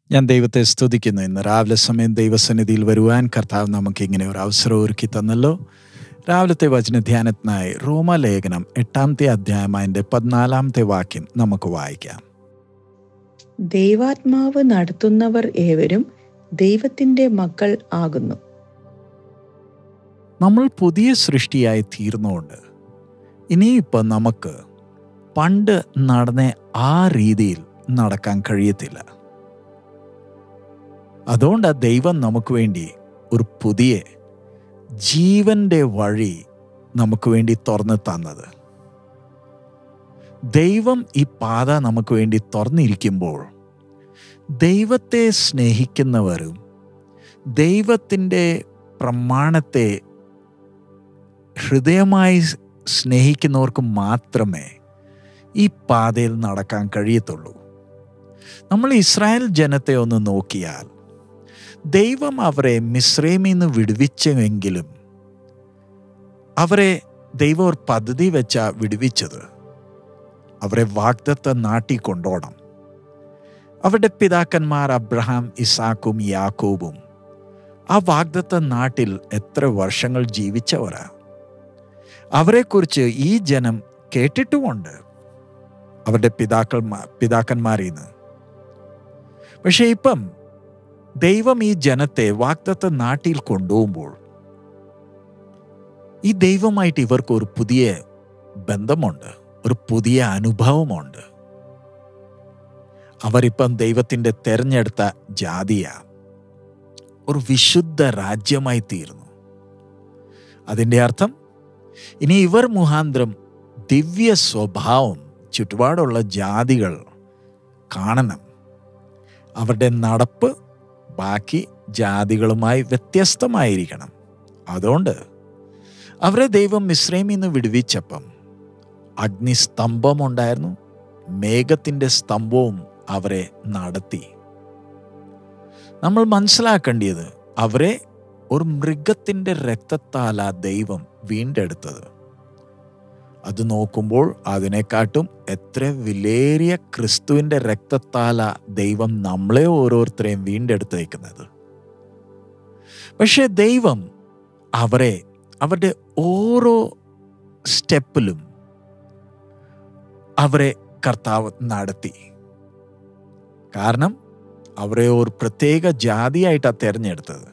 ഞാൻ ദൈവത്തെ സ്തുതിക്കുന്നു ഇന്ന് രാവിലെ സമയം ദൈവസന്നിധിയിൽ വരുവാൻ കർത്താവ് നമുക്ക് ഇങ്ങനെ ഒരു അവസരം ഒരുക്കി തന്നല്ലോ രാവിലത്തെ വചനധ്യാനത്തിനായി റോമലേഖനം എട്ടാമത്തെ അധ്യായം അതിൻ്റെ പതിനാലാമത്തെ വാക്യം നമുക്ക് വായിക്കാം ദൈവാത്മാവ് നടത്തുന്നവർ ഏവരും ദൈവത്തിന്റെ മക്കൾ ആകുന്നു നമ്മൾ പുതിയ സൃഷ്ടിയായി തീർന്നുകൊണ്ട് ഇനിയിപ്പോൾ നമുക്ക് പണ്ട് നടന്ന ആ രീതിയിൽ നടക്കാൻ കഴിയത്തില്ല അതുകൊണ്ടാണ് ദൈവം നമുക്ക് വേണ്ടി ഒരു പുതിയ ജീവന്റെ വഴി നമുക്ക് വേണ്ടി തുറന്നു തന്നത് ദൈവം ഈ പാത നമുക്ക് വേണ്ടി തുറന്നിരിക്കുമ്പോൾ ദൈവത്തെ സ്നേഹിക്കുന്നവരും ദൈവത്തിൻ്റെ പ്രമാണത്തെ ഹൃദയമായി സ്നേഹിക്കുന്നവർക്ക് മാത്രമേ ഈ പാതയിൽ നടക്കാൻ കഴിയത്തുള്ളൂ നമ്മൾ ഇസ്രായേൽ ജനത്തെ ഒന്ന് നോക്കിയാൽ ദൈവം അവരെ മിശ്രമിൽ നിന്ന് വിടുവിച്ചെങ്കിലും അവരെ ദൈവം ഒരു പദ്ധതി വെച്ച വിടുവിച്ചത് അവരെ വാഗ്ദത്ത നാട്ടിൽ കൊണ്ടോണം അവരുടെ പിതാക്കന്മാർ അബ്രഹാം ഇസാക്കും യാക്കോബും ആ വാഗ്ദത്ത നാട്ടിൽ എത്ര വർഷങ്ങൾ ജീവിച്ചവരാ അവരെക്കുറിച്ച് ഈ ജനം കേട്ടിട്ടുമുണ്ട് അവരുടെ പിതാക്കന്മാർ പിതാക്കന്മാരിൽ നിന്ന് പക്ഷെ ഇപ്പം ദൈവം ഈ ജനത്തെ വാഗ്ദത്ത നാട്ടിൽ കൊണ്ടുപോകുമ്പോൾ ഈ ദൈവമായിട്ട് ഇവർക്ക് ഒരു പുതിയ ബന്ധമുണ്ട് ഒരു പുതിയ അനുഭവമുണ്ട് അവരിപ്പം ദൈവത്തിൻ്റെ തെരഞ്ഞെടുത്ത ജാതിയ ഒരു വിശുദ്ധ രാജ്യമായി തീർന്നു അതിൻ്റെ അർത്ഥം ഇനി ഇവർ മുഖാന്തരം ദിവ്യ സ്വഭാവം ചുറ്റുപാടുള്ള ജാതികൾ കാണണം അവരുടെ നടപ്പ് ബാക്കി ജാതികളുമായി വ്യത്യസ്തമായിരിക്കണം അതുകൊണ്ട് അവരെ ദൈവം മിശ്രമിൽ നിന്ന് വിടുവിച്ചപ്പം അഗ്നിസ്തംഭം ഉണ്ടായിരുന്നു മേഘത്തിൻ്റെ സ്തംഭവും അവരെ നടത്തി നമ്മൾ മനസ്സിലാക്കേണ്ടത് അവരെ ഒരു മൃഗത്തിൻ്റെ രക്തത്താല ദൈവം വീണ്ടെടുത്തത് അത് നോക്കുമ്പോൾ അതിനെക്കാട്ടും എത്ര വിലേറിയ ക്രിസ്തുവിൻ്റെ രക്തത്താല ദൈവം നമ്മളെ ഓരോരുത്തരെയും വീണ്ടെടുത്തേക്കുന്നത് പക്ഷെ ദൈവം അവരെ അവരുടെ ഓരോ സ്റ്റെപ്പിലും അവരെ കർത്താവ് നടത്തി കാരണം അവരെ ഒരു പ്രത്യേക ജാതിയായിട്ടാണ് തിരഞ്ഞെടുത്തത്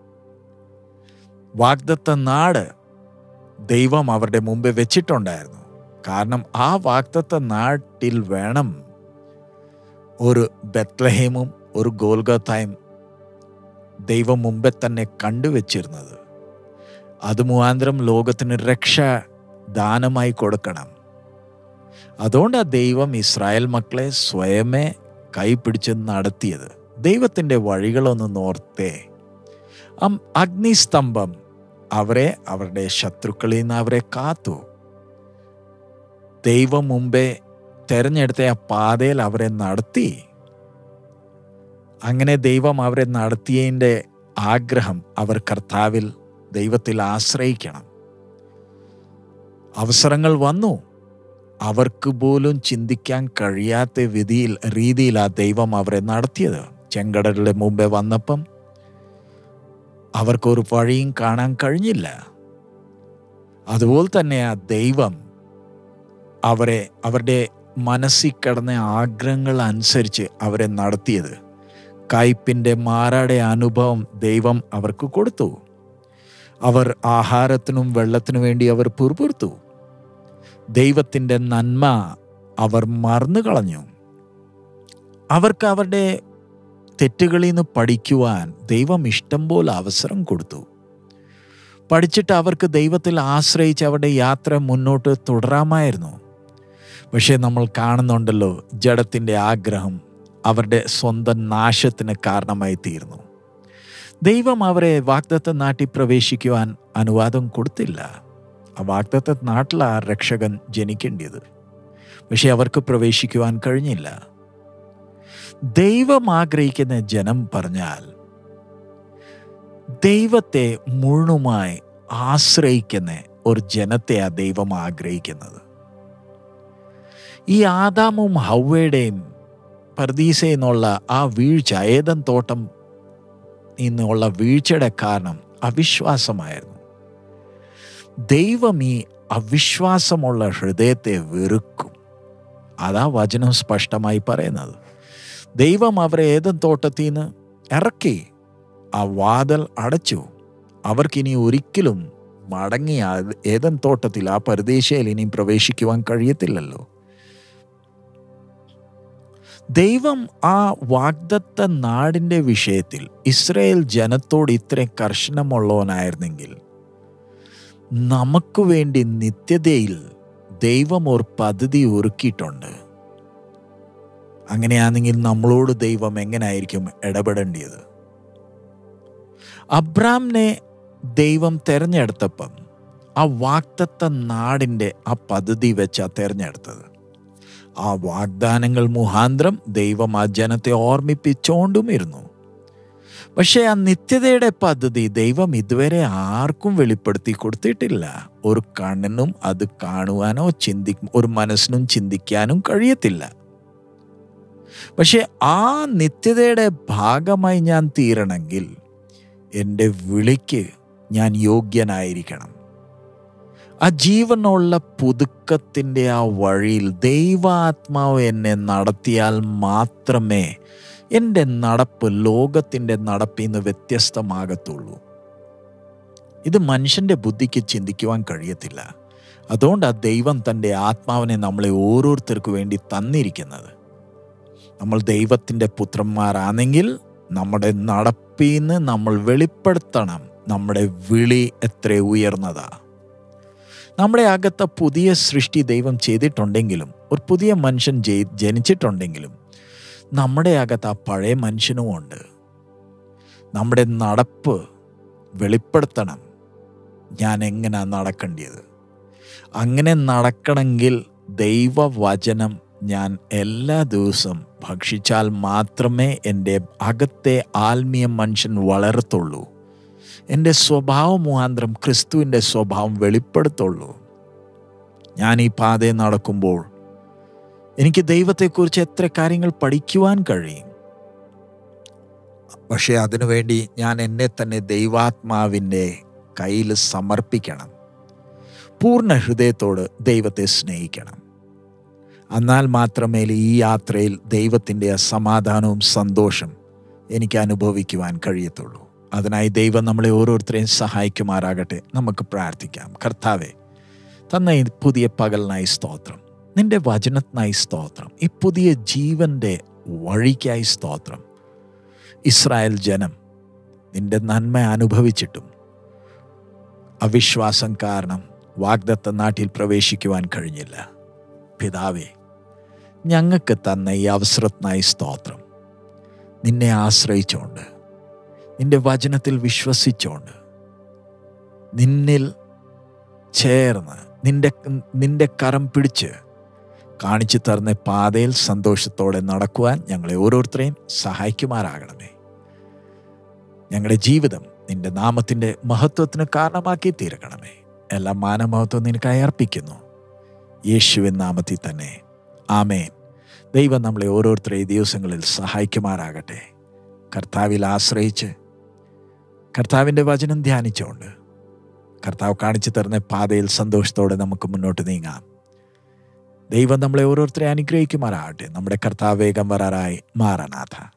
വാഗ്ദത്ത നാട് ദൈവം അവരുടെ മുമ്പേ വെച്ചിട്ടുണ്ടായിരുന്നു കാരണം ആ വാക്തത്വ നാട്ടിൽ വേണം ഒരു ബത്ലഹേമും ഒരു ഗോൽഗത്തായും ദൈവം മുമ്പേ തന്നെ കണ്ടുവച്ചിരുന്നത് അത് മുഖാന്തരം ലോകത്തിന് രക്ഷ ദാനമായി കൊടുക്കണം അതുകൊണ്ട് ആ ദൈവം ഇസ്രായേൽ മക്കളെ സ്വയമേ കൈപിടിച്ച് നടത്തിയത് ദൈവത്തിൻ്റെ വഴികളൊന്ന് നോർത്തേ അഗ്നിസ്തംഭം അവരെ അവരുടെ ശത്രുക്കളിൽ നിന്ന് അവരെ കാത്തു ദൈവം മുമ്പേ തെരഞ്ഞെടുത്ത ആ പാതയിൽ അവരെ നടത്തി അങ്ങനെ ദൈവം അവരെ നടത്തിയതിൻ്റെ ആഗ്രഹം അവർ കർത്താവിൽ ദൈവത്തിൽ ആശ്രയിക്കണം അവസരങ്ങൾ വന്നു അവർക്ക് പോലും ചിന്തിക്കാൻ കഴിയാത്ത വിധിയിൽ രീതിയിൽ ആ ദൈവം അവരെ നടത്തിയത് ചെങ്കടലിന്റെ മുമ്പേ വന്നപ്പം അവർക്കൊരു വഴിയും കാണാൻ കഴിഞ്ഞില്ല അതുപോലെ തന്നെ ആ ദൈവം അവരെ അവരുടെ മനസ്സിൽ കിടന്ന ആഗ്രഹങ്ങൾ അനുസരിച്ച് അവരെ നടത്തിയത് കയ്പിൻ്റെ മാറാടെ അനുഭവം ദൈവം അവർക്ക് കൊടുത്തു അവർ ആഹാരത്തിനും വെള്ളത്തിനു വേണ്ടി അവർ പുറപുറത്തു ദൈവത്തിൻ്റെ നന്മ അവർ മറന്നു കളഞ്ഞു അവർക്ക് അവരുടെ തെറ്റുകളിൽ നിന്ന് പഠിക്കുവാൻ ദൈവം ഇഷ്ടം പോലെ അവസരം കൊടുത്തു പഠിച്ചിട്ട് അവർക്ക് ദൈവത്തിൽ ആശ്രയിച്ച് അവരുടെ യാത്ര മുന്നോട്ട് തുടരാമായിരുന്നു പക്ഷേ നമ്മൾ കാണുന്നുണ്ടല്ലോ ജഡത്തിൻ്റെ ആഗ്രഹം അവരുടെ സ്വന്തം നാശത്തിന് കാരണമായി തീർന്നു ദൈവം അവരെ വാഗ്ദത്ത നാട്ടിൽ പ്രവേശിക്കുവാൻ അനുവാദം കൊടുത്തില്ല ആ വാഗ്ദത്ത നാട്ടിലാ രക്ഷകൻ ജനിക്കേണ്ടത് പക്ഷെ അവർക്ക് പ്രവേശിക്കുവാൻ കഴിഞ്ഞില്ല ദൈവം ആഗ്രഹിക്കുന്ന ജനം പറഞ്ഞാൽ ദൈവത്തെ മുഴുവനുമായി ആശ്രയിക്കുന്ന ഒരു ജനത്തെയാ ദൈവം ആഗ്രഹിക്കുന്നത് ഈ ആദാമും ഹൗവയുടെയും പർദീസയിൽ നിന്നുള്ള ആ വീഴ്ച ഏതൻ തോട്ടം നിന്നുള്ള വീഴ്ചയുടെ കാരണം അവിശ്വാസമായിരുന്നു ദൈവം ഈ അവിശ്വാസമുള്ള ഹൃദയത്തെ വെറുക്കും അതാ വചനം സ്പഷ്ടമായി പറയുന്നത് ദൈവം അവരെ ഏതൻ തോട്ടത്തിൽ നിന്ന് ഇറക്കി ആ വാതൽ അടച്ചു അവർക്കിനി ഒരിക്കലും മടങ്ങി ആ ഏതൻ തോട്ടത്തിൽ ആ പരദേശയിൽ ഇനിയും പ്രവേശിക്കുവാൻ കഴിയത്തില്ലല്ലോ ദൈവം ആ വാഗ്ദത്ത നാടിൻ്റെ വിഷയത്തിൽ ഇസ്രയേൽ ജനത്തോട് ഇത്രയും കർശനമുള്ളവനായിരുന്നെങ്കിൽ നമുക്ക് വേണ്ടി നിത്യതയിൽ ദൈവം ഒരു പദ്ധതി ഒരുക്കിയിട്ടുണ്ട് അങ്ങനെയാണെങ്കിൽ നമ്മളോട് ദൈവം എങ്ങനായിരിക്കും ഇടപെടേണ്ടത് അബ്രാമിനെ ദൈവം തെരഞ്ഞെടുത്തപ്പം ആ വാക്തത്വ നാടിൻ്റെ ആ പദ്ധതി വെച്ചാ തെരഞ്ഞെടുത്തത് ആ വാഗ്ദാനങ്ങൾ മുഖാന്തരം ദൈവം ആ ജനത്തെ ഓർമ്മിപ്പിച്ചുകൊണ്ടും ഇരുന്നു പക്ഷേ ആ നിത്യതയുടെ പദ്ധതി ദൈവം ഇതുവരെ ആർക്കും വെളിപ്പെടുത്തി കൊടുത്തിട്ടില്ല ഒരു കണ്ണിനും അത് കാണുവാനോ ചിന്തി ഒരു മനസ്സിനും ചിന്തിക്കാനും കഴിയത്തില്ല പക്ഷെ ആ നിത്യതയുടെ ഭാഗമായി ഞാൻ തീരണമെങ്കിൽ എൻ്റെ വിളിക്ക് ഞാൻ യോഗ്യനായിരിക്കണം ആ ജീവനുള്ള പുതുക്കത്തിൻ്റെ ആ വഴിയിൽ ദൈവാത്മാവ് എന്നെ നടത്തിയാൽ മാത്രമേ എൻ്റെ നടപ്പ് ലോകത്തിൻ്റെ നടപ്പിൽ നിന്ന് വ്യത്യസ്തമാകത്തുള്ളൂ ഇത് മനുഷ്യൻ്റെ ബുദ്ധിക്ക് ചിന്തിക്കുവാൻ കഴിയത്തില്ല അതുകൊണ്ട് ആ ദൈവം തൻ്റെ ആത്മാവിനെ നമ്മളെ ഓരോരുത്തർക്ക് വേണ്ടി തന്നിരിക്കുന്നത് നമ്മൾ ദൈവത്തിൻ്റെ പുത്രന്മാരാണെങ്കിൽ നമ്മുടെ നടപ്പിൽ നിന്ന് നമ്മൾ വെളിപ്പെടുത്തണം നമ്മുടെ വിളി എത്ര ഉയർന്നതാ നമ്മുടെ അകത്ത് പുതിയ സൃഷ്ടി ദൈവം ചെയ്തിട്ടുണ്ടെങ്കിലും ഒരു പുതിയ മനുഷ്യൻ ജനിച്ചിട്ടുണ്ടെങ്കിലും നമ്മുടെ അകത്ത് ആ പഴയ മനുഷ്യനുമുണ്ട് നമ്മുടെ നടപ്പ് വെളിപ്പെടുത്തണം ഞാൻ എങ്ങനെ നടക്കേണ്ടത് അങ്ങനെ നടക്കണമെങ്കിൽ ദൈവവചനം ഞാൻ എല്ലാ ദിവസവും ഭക്ഷിച്ചാൽ മാത്രമേ എൻ്റെ അകത്തെ ആത്മീയ മനുഷ്യൻ വളരത്തുള്ളൂ എൻ്റെ സ്വഭാവം മുഖാന്തരം ക്രിസ്തുവിൻ്റെ സ്വഭാവം വെളിപ്പെടുത്തുള്ളൂ ഞാൻ ഈ പാതയിൽ നടക്കുമ്പോൾ എനിക്ക് ദൈവത്തെക്കുറിച്ച് എത്ര കാര്യങ്ങൾ പഠിക്കുവാൻ കഴിയും പക്ഷേ അതിനുവേണ്ടി ഞാൻ എന്നെ തന്നെ ദൈവാത്മാവിൻ്റെ കയ്യിൽ സമർപ്പിക്കണം പൂർണ്ണ ഹൃദയത്തോട് ദൈവത്തെ സ്നേഹിക്കണം എന്നാൽ മാത്രമേ ഈ യാത്രയിൽ ദൈവത്തിൻ്റെ സമാധാനവും സന്തോഷം എനിക്ക് അനുഭവിക്കുവാൻ കഴിയത്തുള്ളൂ അതിനായി ദൈവം നമ്മളെ ഓരോരുത്തരെയും സഹായിക്കുമാറാകട്ടെ നമുക്ക് പ്രാർത്ഥിക്കാം കർത്താവെ തന്ന ഈ പുതിയ പകലിനായി സ്തോത്രം നിന്റെ വചനത്തിനായി സ്തോത്രം ഈ പുതിയ ജീവന്റെ വഴിക്കായി സ്തോത്രം ഇസ്രായേൽ ജനം നിന്റെ നന്മ അനുഭവിച്ചിട്ടും അവിശ്വാസം കാരണം വാഗ്ദത്ത നാട്ടിൽ പ്രവേശിക്കുവാൻ കഴിഞ്ഞില്ല പിതാവേ ഞങ്ങൾക്ക് തന്ന ഈ അവസരത്തിനായി സ്തോത്രം നിന്നെ ആശ്രയിച്ചുകൊണ്ട് നിന്റെ വചനത്തിൽ വിശ്വസിച്ചുകൊണ്ട് നിന്നിൽ ചേർന്ന് നിന്റെ നിന്റെ കരം പിടിച്ച് കാണിച്ചു തരുന്ന പാതയിൽ സന്തോഷത്തോടെ നടക്കുവാൻ ഞങ്ങളെ ഓരോരുത്തരെയും സഹായിക്കുമാറാകണമേ ഞങ്ങളുടെ ജീവിതം നിന്റെ നാമത്തിൻ്റെ മഹത്വത്തിന് കാരണമാക്കി തീർക്കണമേ എല്ലാ മാനമഹത്വം നിനക്കായി അർപ്പിക്കുന്നു യേശുവിൻ നാമത്തിൽ തന്നെ ആമേൻ ദൈവം നമ്മളെ ഓരോരുത്തരെ ഈ ദിവസങ്ങളിൽ സഹായിക്കുമാറാകട്ടെ കർത്താവിൽ ആശ്രയിച്ച് കർത്താവിൻ്റെ വചനം ധ്യാനിച്ചുകൊണ്ട് കർത്താവ് കാണിച്ചു തരുന്ന പാതയിൽ സന്തോഷത്തോടെ നമുക്ക് മുന്നോട്ട് നീങ്ങാം ദൈവം നമ്മളെ ഓരോരുത്തരെ അനുഗ്രഹിക്കുമാറാകട്ടെ നമ്മുടെ കർത്താവ് വേഗം വരാറായി മാറനാഥ